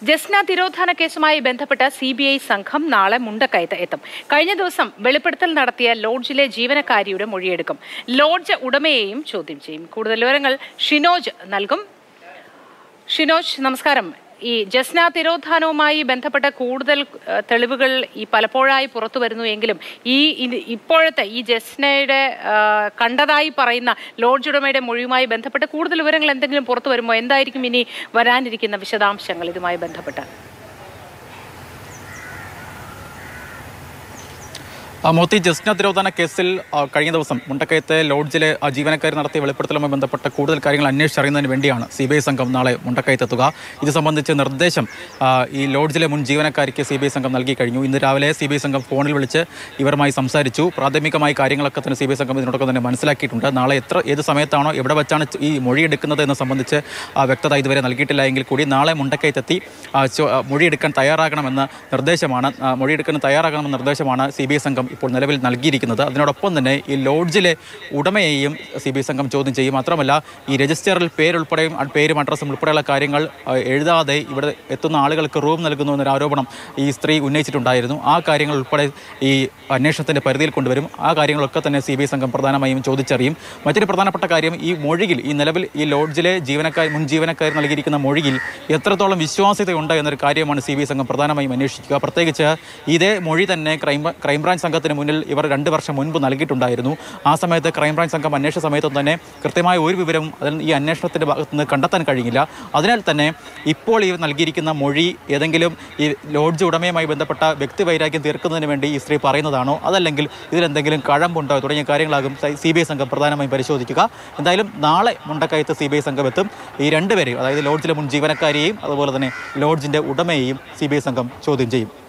ജസ്ന തിരോധാന കേസുമായി ബന്ധപ്പെട്ട C B I സംഘം നാളെ മുണ്ടക്കയത്ത് എത്തും കഴിഞ്ഞ ദിവസം വെളിപ്പെടുത്തൽ നടത്തിയ ലോഡ്ജിലെ ജീവനക്കാരിയുടെ മൊഴിയെടുക്കും ലോഡ്ജ് ഉടമയെയും ചോദ്യം ചെയ്യും കൂടുതൽ വിവരങ്ങൾ ഷിനോജ് നൽകും ഷിനോജ് നമസ്കാരം ഈ ജസ്ന തിരോധാനവുമായി ബന്ധപ്പെട്ട കൂടുതൽ ഏഹ്, തെളിവുകൾ ഈ പലപ്പോഴായി പുറത്തു വരുന്നു എങ്കിലും ഈ ഇത് ഇപ്പോഴത്തെ ഈ ജസ്നയുടെ ഏഹ്, കണ്ടതായി പറയുന്ന ലോഡ്ജ് ഉടമയുടെ മൊഴിയുമായി ബന്ധപ്പെട്ട് കൂടുതൽ വിവരങ്ങൾ എന്തെങ്കിലും പുറത്തു വരുമോ എന്തായിരിക്കും ഇനി വരാനിരിക്കുന്ന വിശദാംശങ്ങൾ ഇതുമായി ബന്ധപ്പെട്ട് ആ, മോത്തി ജസ്ന തിരോധാന കേസിൽ ആ, കഴിഞ്ഞ ദിവസം മുണ്ടക്കയത്തെ ലോഡ്ജിലെ ആ ജീവനക്കാർ നടത്തിയ വെളിപ്പെടുത്തലുമായി ബന്ധപ്പെട്ട കൂടുതൽ കാര്യങ്ങൾ അന്വേഷിച്ചറിയുന്നതിന് വേണ്ടിയാണ് സി ബി ഐ സംഘം നാളെ മുണ്ടക്കയത്ത് എത്തുക ഇത് സംബന്ധിച്ച് നിർദ്ദേശം ആ, ഈ ലോഡ്ജിലെ മുൻ ജീവനക്കാരിക്ക് സി ബി ഐ സംഘം നൽകി കഴിഞ്ഞു ഇന്ന് രാവിലെ സി ബി ഐ സംഘം ഫോണിൽ വിളിച്ച് ഇവരുമായി സംസാരിച്ചു പ്രാഥമികമായി കാര്യങ്ങളൊക്കെ തന്നെ സി ബി ഐ സംഘം ഇതിനോടൊപ്പം തന്നെ മനസ്സിലാക്കിയിട്ടുണ്ട് നാളെ എത്ര ഏത് സമയത്താണോ എവിടെ വെച്ചാണ് ഈ മൊഴിയെടുക്കുന്നത് എന്ന് സംബന്ധിച്ച് ആ, വ്യക്തത ഇതുവരെ നൽകിയിട്ടില്ല എങ്കിൽ കൂടി നാളെ മുണ്ടക്കയത്തെത്തി ആ, ചോ- ആ, മൊഴിയെടുക്കാൻ തയ്യാറാകണമെന്ന നിർദ്ദേശമാണ് ആ, മൊഴിയെടുക്കാൻ തയ്യാറാകണമെന്ന നിർദ്ദേശമാണ് സി ബി ഐ സംഘം ഇപ്പോൾ നിലവിൽ നൽകിയിരിക്കുന്നത് അതിനോടൊപ്പം തന്നെ ഈ ലോഡ്ജിലെ ഉടമയെയും സി ബി ഐ സംഘം ചോദ്യം ചെയ്യും മാത്രമല്ല ഈ രജിസ്റ്ററിൽ പേരുൾപ്പെടെയും ആ പേരും അഡ്രസ്സും ഉൾപ്പെടെയുള്ള കാര്യങ്ങൾ ആ, എഴുതാതെ ഇവിടെ എത്തുന്ന ആളുകൾക്ക് റൂം നൽകുന്നു എന്നൊരു ആരോപണം ഈ സ്ത്രീ ഉന്നയിച്ചിട്ടുണ്ടായിരുന്നു ആ കാര്യങ്ങൾ ഉൾപ്പെടെ ഈ അന്വേഷണത്തിന്റെ പരിധിയിൽ കൊണ്ടുവരും ആ കാര്യങ്ങളൊക്കെ തന്നെ സി ബി ഐ സംഘം പ്രധാനമായും ചോദിച്ചറിയും മറ്റൊരു പ്രധാനപ്പെട്ട കാര്യം ഈ മൊഴിയിൽ ഈ നിലവിൽ ഈ ലോഡ്ജിലെ ജീവനക്കാർ മുൻ ജീവനക്കാർ നൽകിയിരിക്കുന്ന മൊഴിയിൽ എത്രത്തോളം വിശ്വാസ്യതയുണ്ട് എന്നൊരു കാര്യമാണ് സി ബി ഐ സംഘം പ്രധാനമായും അന്വേഷിക്കുക പ്രത്യേകിച്ച് ഇതേ മൊഴി തന്നെ ക്രൈം ക്രൈംബ്രാഞ്ച് സംഘത്തിന് മുന്നിൽ ഇവർ രണ്ട് വർഷം മുൻപ് നൽകിയിട്ടുണ്ടായിരുന്നു ആ സമയത്ത് ക്രൈംബ്രാഞ്ച് സംഘം അന്വേഷണ സമയത്തും തന്നെ കൃത്യമായ ഒരു വിവരവും അതിൽ ഈ അന്വേഷണത്തിന്റെ ഭാഗത്ത് നിന്ന് കണ്ടെത്താൻ കഴിഞ്ഞില്ല അതിനാൽ തന്നെ ഇപ്പോൾ ഈ നൽകിയിരിക്കുന്ന മൊഴി ഏതെങ്കിലും ഈ ലോഡ്ജ് ഉടമയുമായി ബന്ധപ്പെട്ട വ്യക്തിവൈരാഗ്യം തീർക്കുന്നതിന് വേണ്ടി ഈ സ്ത്രീ പറയുന്നതാണോ അതല്ലെങ്കിൽ ഇതിലെന്തെങ്കിലും കഴമ്പുണ്ടോ തുടങ്ങിയ കാര്യങ്ങളാകും സി ബി ഐ സംഘം പ്രധാനമായും പരിശോധിക്കുക എന്തായാലും നാളെ മുണ്ടക്കയത്ത് സി ബി ഐ സംഘം എത്തും ഈ രണ്ടുപേരെയും അതായത് ലോഡ്ജിലെ മുൻ ജീവനക്കാരെയും അതുപോലെ തന്നെ ലോഡ്ജിന്റെ ഉടമയെയും സി ബി ഐ സംഘം ചോദ്യം ചെയ്യും